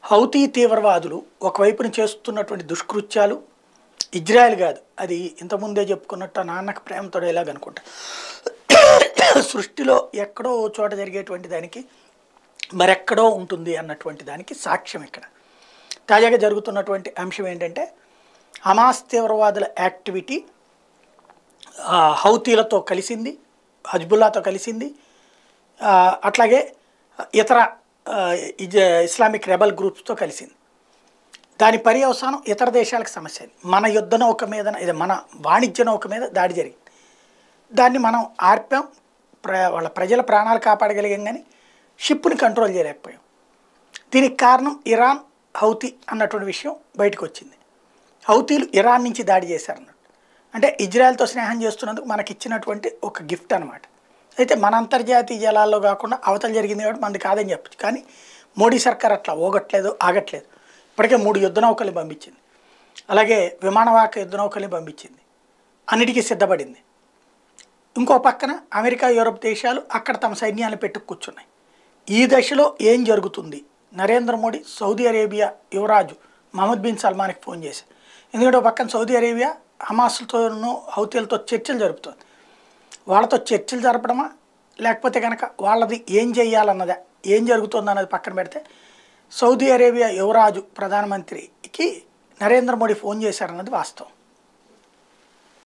Houthi తీవ్రవాదులు ఒకవైపున చేస్తున్నటువంటి దుష్కృత్యాలు ఇజ్రాయెల్ కాదు అది ఇంతకుముందే చెప్పుకున్నట్టు ఆ నాన్నకు ప్రేమతో ఇలాగ అనుకుంటా సృష్టిలో ఎక్కడో ఓ చోట జరిగేటువంటి దానికి మరెక్కడో ఉంటుంది అన్నటువంటి దానికి సాక్ష్యం ఇక్కడ తాజాగా జరుగుతున్నటువంటి అంశం ఏంటంటే హమాస్ తీవ్రవాదుల యాక్టివిటీ ఆ, హౌతీలతో కలిసింది హజ్బుల్లాతో కలిసింది ఆ, అట్లాగే ఇతర ఆ, ఇజ- ఇస్లామిక్ రెబల్ గ్రూప్స్తో కలిసింది దాని పర్యవసానం ఇతర దేశాలకు సమస్య అయింది. మన యుద్ధ నౌక మీద ఇది మన వాణిజ్య నౌక మీద దాడి జరిగింది దాన్ని మనం ఆర్పాం ప్ర వాళ్ళ ప్రజల ప్రాణాలు కాపాడగలిగాం కానీ షిప్ని కంట్రోల్ చేయలేకపోయాం దీనికి కారణం ఇరాన్ హౌతీ అన్నటువంటి విషయం బయటకు వచ్చింది హౌతీలు ఇరాన్ నుంచి దాడి చేశారన్నట్టు అంటే ఇజ్రాయెల్తో స్నేహం చేస్తున్నందుకు మనకి ఇచ్చినటువంటి ఒక గిఫ్ట్ అనమాట అయితే మన అంతర్జాతీయ జలాల్లో కాకుండా అవతల జరిగింది కాబట్టి మనది కాదని చెప్పచ్చు కానీ మోడీ సర్కార్ అట్లా ఓగట్లేదు ఆగట్లేదు ఇప్పటికే మూడు యుద్ధ నౌకల్ని పంపించింది అలాగే విమానవాహక యుద్ధ నౌకల్ని పంపించింది అన్నిటికీ సిద్ధపడింది ఇంకో పక్కన అమెరికా యూరప్ దేశాలు అక్కడ తమ సైన్యాన్ని పెట్టు కూర్చున్నాయి ఈ దశలో ఏం జరుగుతుంది నరేంద్ర మోడీ సౌదీ అరేబియా యువరాజు మహమ్మద్ బిన్ సల్మాన్కి ఫోన్ చేశారు ఎందుకంటే ఒక పక్కన సౌదీ అరేబియా హమాస్లతోనూ హౌతీలతో చర్చలు జరుపుతుంది వాళ్ళతో చర్చలు జరపడమా లేకపోతే కనుక వాళ్ళది ఏం చేయాలన్నదా ఏం జరుగుతుంది అన్నది పక్కన పెడితే సౌదీ అరేబియా యువరాజు ప్రధానమంత్రికి నరేంద్ర మోడీ ఫోన్ చేశారన్నది వాస్తవం